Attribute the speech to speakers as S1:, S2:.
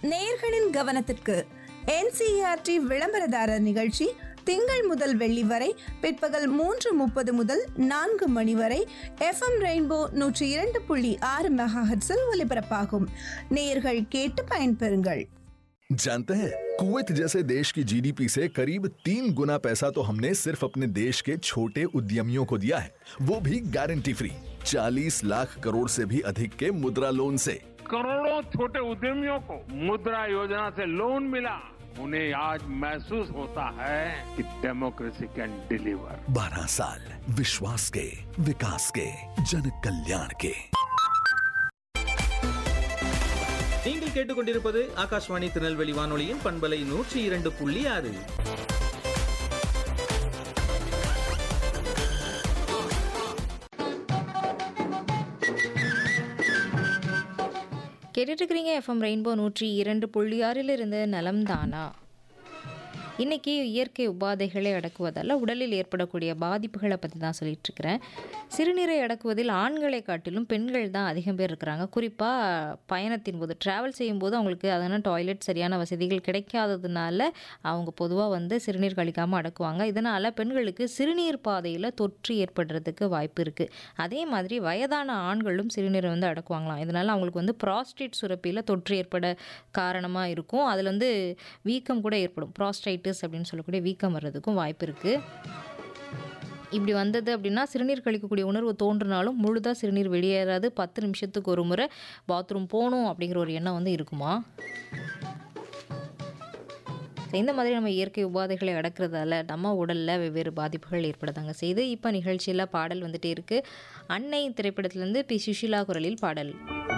S1: நேர்களின் கவனத்திற்கு என்சிஆர்டி விளம்பரதாரர் நிகழ்ச்சி திங்கள் முதல் வெள்ளி வரை பிற்பகல் மூன்று முப்பது முதல் நான்கு மணி வரை எஃப்எம் ரெயின்போ நூற்றி இரண்டு புள்ளி ஆறு மெகாஹெட்ஸில் ஒலிபரப்பாகும் நேயர்கள் கேட்டு பயன்பெறுங்கள்
S2: जानते हैं कुवैत जैसे देश की जीडीपी से करीब तीन गुना पैसा तो हमने सिर्फ अपने देश के छोटे उद्यमियों को दिया है वो भी गारंटी फ्री 40 लाख करोड़ से भी अधिक के मुद्रा लोन से
S3: करोड़ों छोटे उद्यमियों को मुद्रा योजना से लोन मिला उन्हें आज महसूस होता है कि डेमोक्रेसी कैन डिलीवर
S2: 12 साल विश्वास के विकास के जन कल्याण के
S4: நீங்கள் கேட்டுக்கொண்டிருப்பது ஆகாஷ்வாணி திருநெல்வேலி வானொலியின் பண்பலை நூற்றி இரண்டு புள்ளி ஆறு
S5: கேட்டுட்டு இருக்கிறீங்க எஃப்எம் ரெயின்போ நூற்றி இரண்டு புள்ளி ஆறிலிருந்து நலம் தானா இன்னைக்கு இயற்கை உபாதைகளை அடக்குவதால் உடலில் ஏற்படக்கூடிய பாதிப்புகளை பற்றி தான் சொல்லிட்டு இருக்கிறேன் சிறுநீரை அடக்குவதில் ஆண்களை காட்டிலும் பெண்கள் தான் அதிகம் பேர் இருக்கிறாங்க குறிப்பாக பயணத்தின் போது ட்ராவல் செய்யும்போது அவங்களுக்கு அதனால் டாய்லெட் சரியான வசதிகள் கிடைக்காததுனால அவங்க பொதுவாக வந்து சிறுநீர் கழிக்காமல் அடக்குவாங்க இதனால் பெண்களுக்கு சிறுநீர் பாதையில் தொற்று ஏற்படுறதுக்கு வாய்ப்பு இருக்குது அதே மாதிரி வயதான ஆண்களும் சிறுநீரை வந்து அடக்குவாங்களாம் இதனால் அவங்களுக்கு வந்து ப்ராஸ்டேட் சுரப்பியில் தொற்று ஏற்பட காரணமாக இருக்கும் அதில் வந்து வீக்கம் கூட ஏற்படும் ப்ராஸ்டைட்டிஸ் அப்படின்னு சொல்லக்கூடிய வீக்கம் வர்றதுக்கும் வாய்ப்பு இருக்குது இப்படி வந்தது அப்படின்னா சிறுநீர் கழிக்கக்கூடிய உணர்வு தோன்றினாலும் முழுதாக சிறுநீர் வெளியேறாது பத்து நிமிஷத்துக்கு ஒரு முறை பாத்ரூம் போகணும் அப்படிங்கிற ஒரு எண்ணம் வந்து இருக்குமா So, இந்த மாதிரி நம்ம இயற்கை உபாதைகளை அடக்கிறதால நம்ம உடலில் வெவ்வேறு பாதிப்புகள் ஏற்படுதாங்க செய்து இப்போ நிகழ்ச்சியில் பாடல் வந்துட்டே இருக்குது அன்னை திரைப்படத்திலேருந்து பி சுஷிலா குரலில் பாடல்